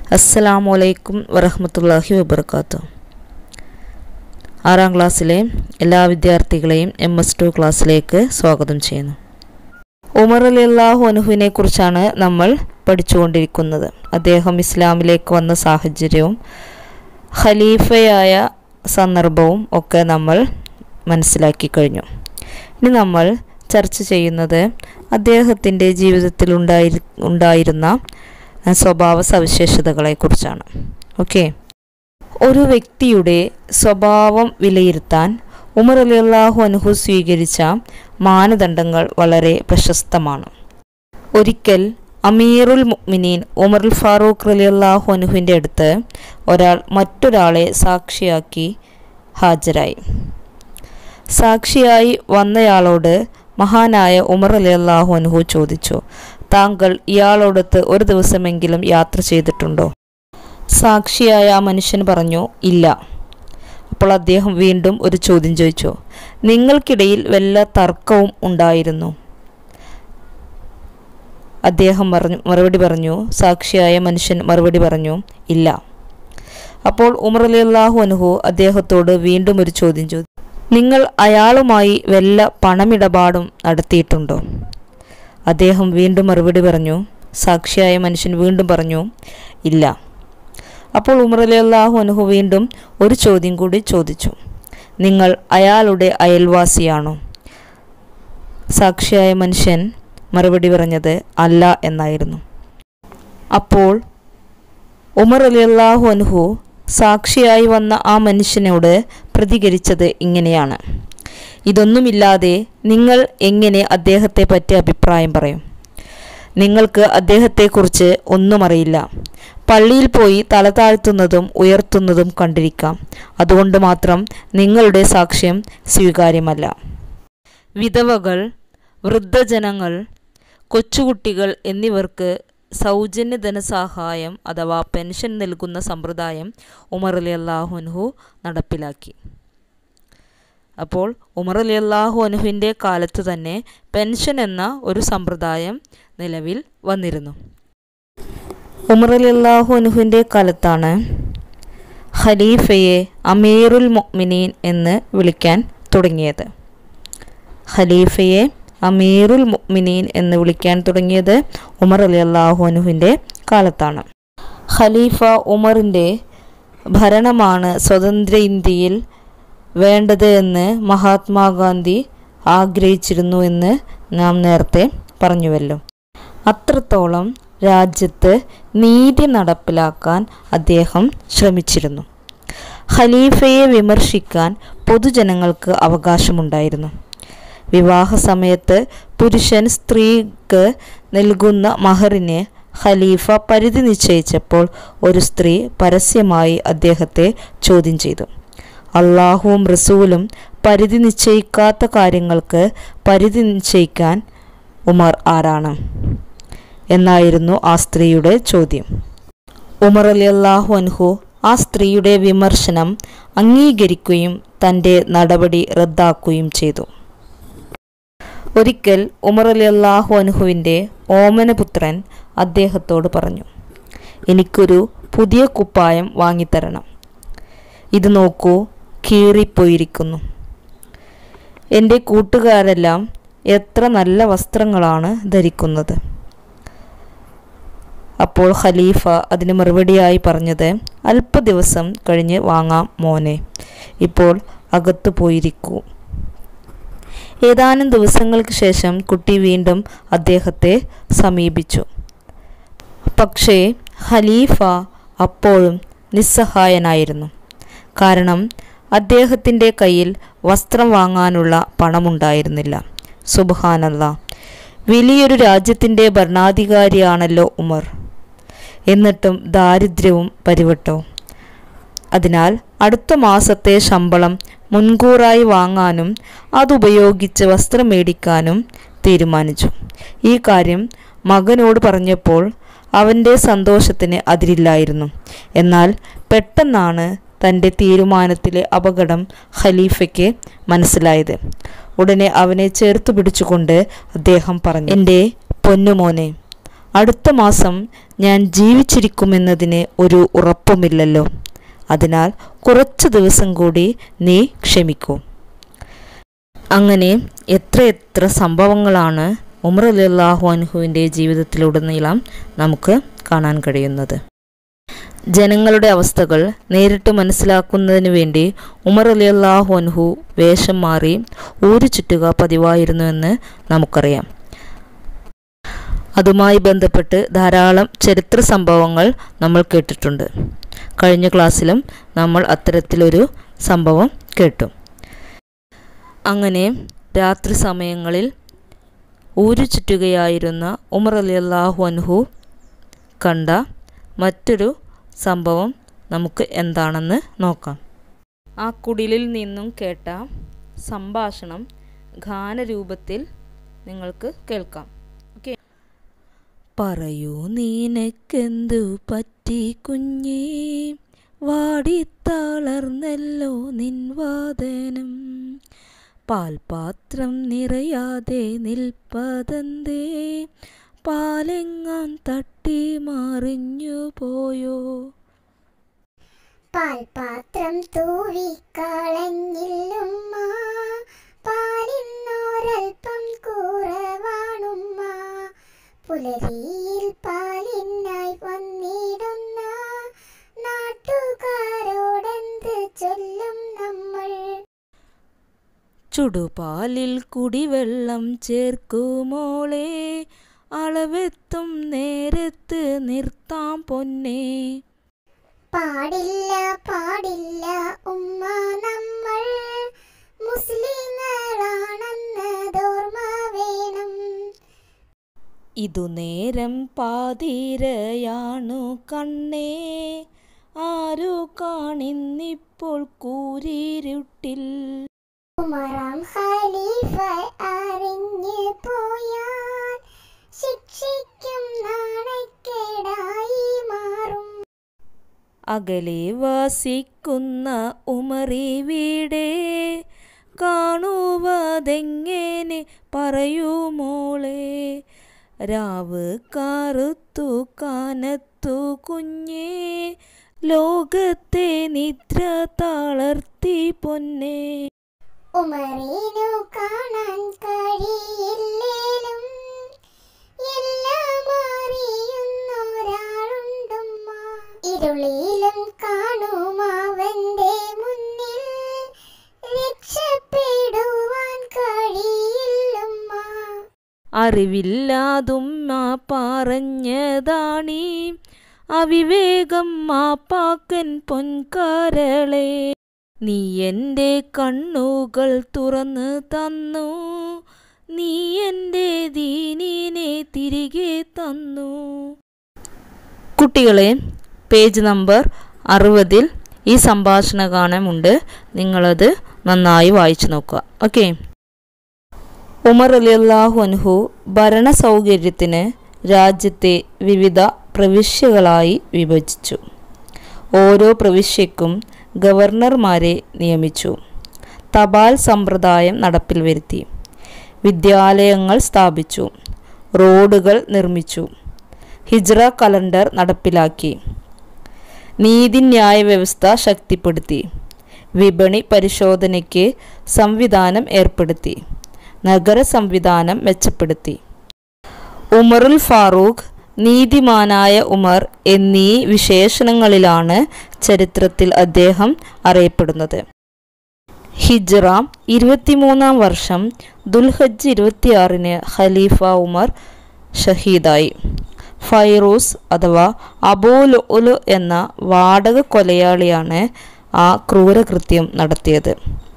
അസ്സലാമു അലൈക്കും വറഹ്മത്തുള്ളാഹി വബർക്കാത്തു ആറാം ക്ലാസ്സിലെ എല്ലാ വിദ്യാർത്ഥികളെയും എം എസ് ടു ക്ലാസ്സിലേക്ക് സ്വാഗതം ചെയ്യുന്നു ഉമർ അലി അള്ളാഹു അനുഹുവിനെ കുറിച്ചാണ് നമ്മൾ പഠിച്ചുകൊണ്ടിരിക്കുന്നത് അദ്ദേഹം ഇസ്ലാമിലേക്ക് വന്ന സാഹചര്യവും ഖലീഫയായ സന്ദർഭവും ഒക്കെ നമ്മൾ മനസ്സിലാക്കി കഴിഞ്ഞു ഇനി നമ്മൾ ചർച്ച ചെയ്യുന്നത് അദ്ദേഹത്തിൻ്റെ ജീവിതത്തിൽ ഉണ്ടായി ഉണ്ടായിരുന്ന സ്വഭാവ സവിശേഷതകളെക്കുറിച്ചാണ് ഓക്കെ ഒരു വ്യക്തിയുടെ സ്വഭാവം വിലയിരുത്താൻ ഉമർ അലി അള്ളാഹു അനുഹു സ്വീകരിച്ച മാനദണ്ഡങ്ങൾ വളരെ പ്രശസ്തമാണ് ഒരിക്കൽ അമീറുൽ മുഅ്മിനീൻ ഉമറുൽ ഫാറൂഖ് അലി അള്ളാഹു അനുഹുവിൻ്റെ അടുത്ത് ഒരാൾ മറ്റൊരാളെ സാക്ഷിയാക്കി ഹാജരായി സാക്ഷിയായി വന്നയാളോട് മഹാനായ ഉമർ അലി അള്ളാഹു അനുഹു ചോദിച്ചു താങ്കൾ ഇയാളോടൊത്ത് ഒരു ദിവസമെങ്കിലും യാത്ര ചെയ്തിട്ടുണ്ടോ സാക്ഷിയായ ആ മനുഷ്യൻ പറഞ്ഞു ഇല്ല അപ്പോൾ അദ്ദേഹം വീണ്ടും ഒരു ചോദ്യം ചോദിച്ചു നിങ്ങൾക്കിടയിൽ വല്ല തർക്കവും ഉണ്ടായിരുന്നു അദ്ദേഹം പറഞ്ഞു മറുപടി പറഞ്ഞു സാക്ഷിയായ മനുഷ്യൻ മറുപടി പറഞ്ഞു ഇല്ല അപ്പോൾ ഉമർ അലി അള്ളാഹു അനുഹു അദ്ദേഹത്തോട് വീണ്ടും ഒരു ചോദ്യം ചോദിച്ചു നിങ്ങൾ അയാളുമായി വല്ല പണമിടപാടും നടത്തിയിട്ടുണ്ടോ അദ്ദേഹം വീണ്ടും മറുപടി പറഞ്ഞു സാക്ഷിയായ മനുഷ്യൻ വീണ്ടും പറഞ്ഞു ഇല്ല അപ്പോൾ ഉമർ അലി അള്ളാഹു അനുഹു വീണ്ടും ഒരു ചോദ്യം കൂടി ചോദിച്ചു നിങ്ങൾ അയാളുടെ അയൽവാസിയാണോ സാക്ഷിയായ മനുഷ്യൻ മറുപടി പറഞ്ഞത് അല്ല എന്നായിരുന്നു അപ്പോൾ ഉമർ അലി അള്ളാഹു അനുഹു സാക്ഷിയായി വന്ന ആ മനുഷ്യനോട് പ്രതികരിച്ചത് ഇങ്ങനെയാണ് ഇതൊന്നുമില്ലാതെ നിങ്ങൾ എങ്ങനെ അദ്ദേഹത്തെ പറ്റി അഭിപ്രായം പറയും നിങ്ങൾക്ക് അദ്ദേഹത്തെക്കുറിച്ച് ഒന്നും അറിയില്ല പള്ളിയിൽ പോയി തല താഴ്ത്തുന്നതും ഉയർത്തുന്നതും കണ്ടിരിക്കാം അതുകൊണ്ട് മാത്രം നിങ്ങളുടെ സാക്ഷ്യം സ്വീകാര്യമല്ല വിധവകൾ വൃദ്ധജനങ്ങൾ കൊച്ചുകുട്ടികൾ എന്നിവർക്ക് സൗജന്യ ധനസഹായം അഥവാ പെൻഷൻ നൽകുന്ന സമ്പ്രദായം ഉമർ അലി അള്ളാഹുൻഹു നടപ്പിലാക്കി അപ്പോൾ ഉമർ അലി അള്ളാഹു അനുഹുവിൻ്റെ കാലത്ത് തന്നെ പെൻഷൻ എന്ന ഒരു സമ്പ്രദായം നിലവിൽ വന്നിരുന്നു ഉമർ അലി അള്ളാഹു അനുഹുവിൻ്റെ കാലത്താണ് ഖലീഫയെ അമീറുൽ മുഅ്മിനീൻ എന്ന് വിളിക്കാൻ തുടങ്ങിയത് ഖലീഫയെ അമീറുൽ മുഅ്മിനീൻ എന്ന് വിളിക്കാൻ തുടങ്ങിയത് ഉമർ അലി അള്ളാഹു അനുഹുവിൻ്റെ കാലത്താണ് ഖലീഫ ഉമറിൻ്റെ ഭരണമാണ് സ്വതന്ത്ര ഇന്ത്യയിൽ വേണ്ടത് എന്ന് മഹാത്മാഗാന്ധി ആഗ്രഹിച്ചിരുന്നു എന്ന് നാം നേരത്തെ പറഞ്ഞുവല്ലോ അത്രത്തോളം രാജ്യത്ത് നീതി നടപ്പിലാക്കാൻ അദ്ദേഹം ശ്രമിച്ചിരുന്നു ഖലീഫയെ വിമർശിക്കാൻ പൊതുജനങ്ങൾക്ക് അവകാശമുണ്ടായിരുന്നു വിവാഹ സമയത്ത് പുരുഷൻ സ്ത്രീക്ക് നൽകുന്ന മഹറിന് ഖലീഫ പരിധി നിശ്ചയിച്ചപ്പോൾ ഒരു സ്ത്രീ പരസ്യമായി അദ്ദേഹത്തെ ചോദ്യം ചെയ്തു അള്ളാഹുവും റസൂലും പരിധി നിശ്ചയിക്കാത്ത കാര്യങ്ങൾക്ക് പരിധി നിശ്ചയിക്കാൻ ഉമർ ആരാണ് എന്നായിരുന്നു ആ സ്ത്രീയുടെ ചോദ്യം ഉമർ അലി അള്ളാഹു അൻഹു ആ സ്ത്രീയുടെ വിമർശനം അംഗീകരിക്കുകയും തൻ്റെ നടപടി റദ്ദാക്കുകയും ചെയ്തു ഒരിക്കൽ ഉമർ അലി അള്ളാഹു അൻഹുവിൻ്റെ ഓമനപുത്രൻ അദ്ദേഹത്തോട് പറഞ്ഞു എനിക്കൊരു പുതിയ കുപ്പായം വാങ്ങിത്തരണം ഇത് നോക്കൂ കീറിപ്പോയിരിക്കുന്നു എൻ്റെ കൂട്ടുകാരെല്ലാം എത്ര നല്ല വസ്ത്രങ്ങളാണ് ധരിക്കുന്നത് അപ്പോൾ ഖലീഫ അതിന് മറുപടിയായി പറഞ്ഞത് അല്പ ദിവസം കഴിഞ്ഞ് വാങ്ങാം മോനെ ഇപ്പോൾ അകത്തു പോയിരിക്കൂ ഏതാനും ദിവസങ്ങൾക്ക് ശേഷം കുട്ടി വീണ്ടും അദ്ദേഹത്തെ സമീപിച്ചു പക്ഷേ ഖലീഫ അപ്പോഴും നിസ്സഹായനായിരുന്നു കാരണം അദ്ദേഹത്തിൻ്റെ കയ്യിൽ വസ്ത്രം വാങ്ങാനുള്ള പണമുണ്ടായിരുന്നില്ല സുബഹാനല്ല വലിയൊരു രാജ്യത്തിൻ്റെ ഭരണാധികാരിയാണല്ലോ ഉമർ എന്നിട്ടും ദാരിദ്ര്യവും പരിവട്ടവും അതിനാൽ അടുത്ത മാസത്തെ ശമ്പളം മുൻകൂറായി വാങ്ങാനും അതുപയോഗിച്ച് വസ്ത്രം മേടിക്കാനും തീരുമാനിച്ചു ഈ കാര്യം മകനോട് പറഞ്ഞപ്പോൾ അവൻ്റെ സന്തോഷത്തിന് അതിരില്ലായിരുന്നു എന്നാൽ പെട്ടെന്നാണ് തൻ്റെ തീരുമാനത്തിലെ അപകടം ഖലീഫയ്ക്ക് മനസ്സിലായത് ഉടനെ അവനെ ചേർത്ത് പിടിച്ചുകൊണ്ട് അദ്ദേഹം പറഞ്ഞു എൻ്റെ പൊന്നുമോനെ അടുത്ത മാസം ഞാൻ ജീവിച്ചിരിക്കുമെന്നതിന് ഒരു ഉറപ്പുമില്ലല്ലോ അതിനാൽ കുറച്ച് ദിവസം കൂടി നീ ക്ഷമിക്കൂ അങ്ങനെ എത്രയെത്ര സംഭവങ്ങളാണ് ഉമർ അലിയല്ലാഹു അൻഹുവിൻ്റെ ജീവിതത്തിലുടനീളം നമുക്ക് കാണാൻ കഴിയുന്നത് ജനങ്ങളുടെ അവസ്ഥകൾ നേരിട്ട് മനസ്സിലാക്കുന്നതിന് വേണ്ടി ഉമർ അലിയല്ലാഹു അൻഹു വേഷം മാറി ഊരു ചുറ്റുക പതിവായിരുന്നുവെന്ന് നമുക്കറിയാം അതുമായി ബന്ധപ്പെട്ട് ധാരാളം ചരിത്ര സംഭവങ്ങൾ നമ്മൾ കേട്ടിട്ടുണ്ട് കഴിഞ്ഞ ക്ലാസ്സിലും നമ്മൾ അത്തരത്തിലൊരു സംഭവം കേട്ടു അങ്ങനെ രാത്രി സമയങ്ങളിൽ ഊരു ചുറ്റുകയായിരുന്ന ഉമർ അലി അള്ളാഹു അൻഹു കണ്ട മറ്റൊരു സംഭവം നമുക്ക് എന്താണെന്ന് നോക്കാം ആ കുടിലിൽ നിന്നും കേട്ട സംഭാഷണം ഗാനരൂപത്തിൽ നിങ്ങൾക്ക് കേൾക്കാം ഓക്കെ പറയൂ നീനക്കെന്തു പറ്റി കുഞ്ഞേ വാടിത്തളർന്നല്ലോ നിൻ വാദനം പാൽപാത്രം നിറയാതെ നിൽപ്പതന്തേ പാലെങ്ങാൻ തട്ടി മറിഞ്ഞു പോയോ പാൽപാത്രം തൂവിക്കളഞ്ഞില്ലുമ്മ പാലിന്നോരൽപ്പം കുറവാണുമ്മ പുലരിയിൽ പാലിനായി വന്നിടുന്ന നാട്ടുകാരോടെന്ത് ചൊല്ലും നമ്മൾ ചുടുപാലിൽ കുടിവെള്ളം ചേർക്കുമോളെ അളവെത്തും നേരത്ത് നിർത്താം പൊന്നേ പാടില്ല പാടില്ല ഉമ്മ നമ്മൾ മുസ്ലിങ്ങളാണെന്നതോർമ്മ വേണം ഇതു നേരം പാതിരയാണു കണ്ണേ ആരു കാണിന്നിപ്പോൾ കൂരിരുട്ടിൽ ഉമറാം ഖലീഫ അറിഞ്ഞു പോയാൽ ശിക്ഷിക്കും നാണക്കേടായി മാറും അകലെ വസിക്കുന്ന ഉമറി വീടേ കാണുവതെങ്ങനെ പറയൂ മോളെ രാവ് കറുത്തു കാനത്തു കുഞ്ഞേ ലോകത്തെ നിദ്ര തളർത്തി പൊന്നേ ഉമറിനു കാണാൻ കഴിയില്ലേലും എല്ലാം അറിയുന്നൊരാളുണ്ടുമ്മ ഇരുളിലും കാണും അവന്റെ മുന്നിൽ രക്ഷപ്പെടുവാൻ കഴിയില്ലുമ്മ അറിവില്ലാതുമ്മ പറഞ്ഞതാണീ അവിവേകം മാപ്പാക്കൻ പൊൻകരളെ നീ എൻ്റെ കണ്ണുകൾ തുറന്നു തന്നു നീ എൻ്റെ ദീനിനെ തിരികെ തന്നു കുട്ടികളെ പേജ് നമ്പർ അറുപതിൽ ഈ സംഭാഷണ ഗാനമുണ്ട് നിങ്ങളത് നന്നായി വായിച്ചു നോക്കുക ഓക്കെ ഉമർ അലിയല്ലാഹു അൻഹു ഭരണ സൗകര്യത്തിന് രാജ്യത്തെ വിവിധ പ്രവിശ്യകളായി വിഭജിച്ചു ഓരോ പ്രവിശ്യക്കും ഗവർണർമാരെ നിയമിച്ചു തപാൽ സമ്പ്രദായം നടപ്പിൽ വരുത്തി വിദ്യാലയങ്ങൾ സ്ഥാപിച്ചു റോഡുകൾ നിർമ്മിച്ചു ഹിജ്റ കലണ്ടർ നടപ്പിലാക്കി നീതിന്യായ വ്യവസ്ഥ ശക്തിപ്പെടുത്തി വിപണി പരിശോധനയ്ക്ക് സംവിധാനം ഏർപ്പെടുത്തി നഗര സംവിധാനം മെച്ചപ്പെടുത്തി ഉമറുൽ ഫാറൂഖ് നീതിമാനായ ഉമർ എന്നീ വിശേഷണങ്ങളിലാണ് ചരിത്രത്തിൽ അദ്ദേഹം അറിയപ്പെടുന്നത് ഹിജ്റ ഇരുപത്തിമൂന്നാം വർഷം ദുൽഹജ്ജ് ഇരുപത്തിയാറിന് ഖലീഫ ഉമർ ഷഹീദായി ഫൈറൂസ് അഥവാ അബൂൽ ഉലു എന്ന വാടക കൊലയാളിയാണ് ആ ക്രൂരകൃത്യം നടത്തിയത്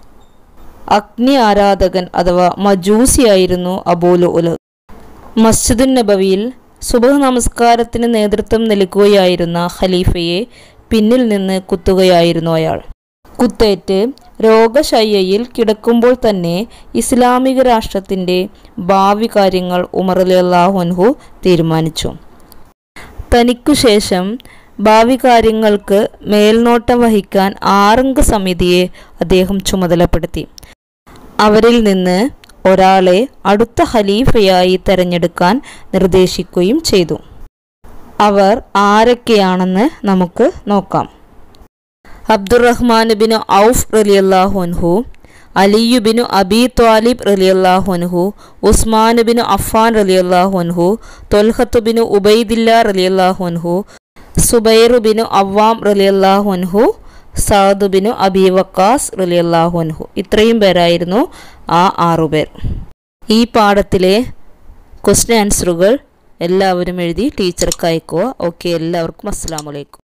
അഗ്നി ആരാധകൻ അഥവാ മജൂസിയായിരുന്നു അബൂലു ഉല് മസ്ജിദുൻ നബവിയിൽ സുബഹ് നമസ്കാരത്തിന് നേതൃത്വം നൽകുകയായിരുന്ന ഖലീഫയെ പിന്നിൽ നിന്ന് കുത്തുകയായിരുന്നു അയാൾ കുത്തേറ്റ് രോഗശയ്യയിൽ കിടക്കുമ്പോൾ തന്നെ ഇസ്ലാമിക രാഷ്ട്രത്തിൻ്റെ ഭാവി കാര്യങ്ങൾ ഉമർ അലി അള്ളാഹുൻഹു തീരുമാനിച്ചു തനിക്കു ശേഷം ഭാവി കാര്യങ്ങൾക്ക് മേൽനോട്ടം വഹിക്കാൻ ആറംഗ സമിതിയെ അദ്ദേഹം ചുമതലപ്പെടുത്തി അവരിൽ നിന്ന് ഒരാളെ അടുത്ത ഖലീഫയായി തെരഞ്ഞെടുക്കാൻ നിർദ്ദേശിക്കുകയും ചെയ്തു അവർ ആരൊക്കെയാണെന്ന് നമുക്ക് നോക്കാം അബ്ദുറഹ്മാൻ ബിൻ ഔഫ് റലിയല്ലാഹു അൻഹു അലിയു ബിനു അബി ത്വാലിബ് റലിയല്ലാഹു അൻഹു ഉസ്മാൻ ബിനു അഫാൻ റലിയല്ലാഹു അൻഹു തൊൽഹത്ത് ബിനു ഉബൈദില്ല റലിയല്ലാഹു അൻഹു സുബൈറു ബിനു അവ്വാം റലിയല്ലാഹു അൻഹു സാദു ബിനു അബി വക്കാസ് റലിയല്ലാഹു അൻഹു ഇത്രയും പേരായിരുന്നു ആ ആറുപേർ ഈ പാഠത്തിലെ ക്വസ്റ്റ്യൻ ആൻസറുകൾ എല്ലാവരും എഴുതി ടീച്ചർക്ക് അയക്കുക ഓക്കെ എല്ലാവർക്കും അസ്സാം വലൈക്കും